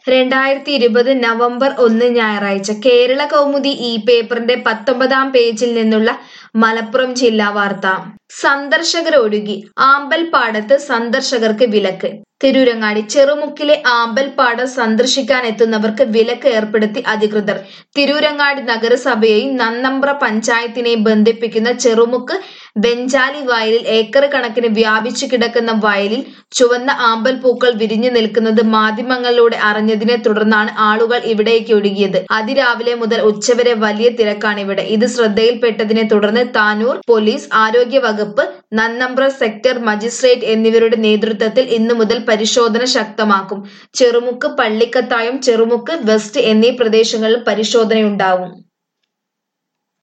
രണ്ടായിരത്തി ഇരുപത് നവംബർ ഒന്ന് ഞായറാഴ്ച കേരള കൗമുദി ഈ പേപ്പറിന്റെ പത്തൊമ്പതാം പേജിൽ നിന്നുള്ള മലപ്പുറം ജില്ലാ വാർത്ത സന്ദർശകരൊഴുകി ആമ്പൽപ്പാടത്ത് സന്ദർശകർക്ക് വിലക്ക് തിരൂരങ്ങാടി ചെറുമുക്കിലെ ആമ്പൽപ്പാടം സന്ദർശിക്കാൻ എത്തുന്നവർക്ക് വിലക്ക് ഏർപ്പെടുത്തി അധികൃതർ തിരൂരങ്ങാടി നഗരസഭയെയും നന്നമ്പ്ര പഞ്ചായത്തിനെയും ബന്ധിപ്പിക്കുന്ന ചെറുമുക്ക് ബെഞ്ചാലി വയലിൽ ഏക്കർ കണക്കിന് വ്യാപിച്ചു കിടക്കുന്ന വയലിൽ ചുവന്ന ആമ്പൽ പൂക്കൾ വിരിഞ്ഞു നിൽക്കുന്നത് മാധ്യമങ്ങളിലൂടെ അറിഞ്ഞതിനെ തുടർന്നാണ് ആളുകൾ ഇവിടേക്ക് ഒഴുകിയത് അതിരാവിലെ മുതൽ ഉച്ചവരെ വലിയ തിരക്കാണ് ഇവിടെ ഇത് ശ്രദ്ധയിൽപ്പെട്ടതിനെ തുടർന്ന് താനൂർ പോലീസ് ആരോഗ്യ വകുപ്പ് നന്നമ്പ്ര സെക്ടർ മജിസ്ട്രേറ്റ് എന്നിവരുടെ നേതൃത്വത്തിൽ ഇന്നു മുതൽ പരിശോധന ശക്തമാക്കും ചെറുമുക്ക് പള്ളിക്കത്തായം ചെറുമുക്ക് വെസ്റ്റ് എന്നീ പ്രദേശങ്ങളിൽ പരിശോധനയുണ്ടാവും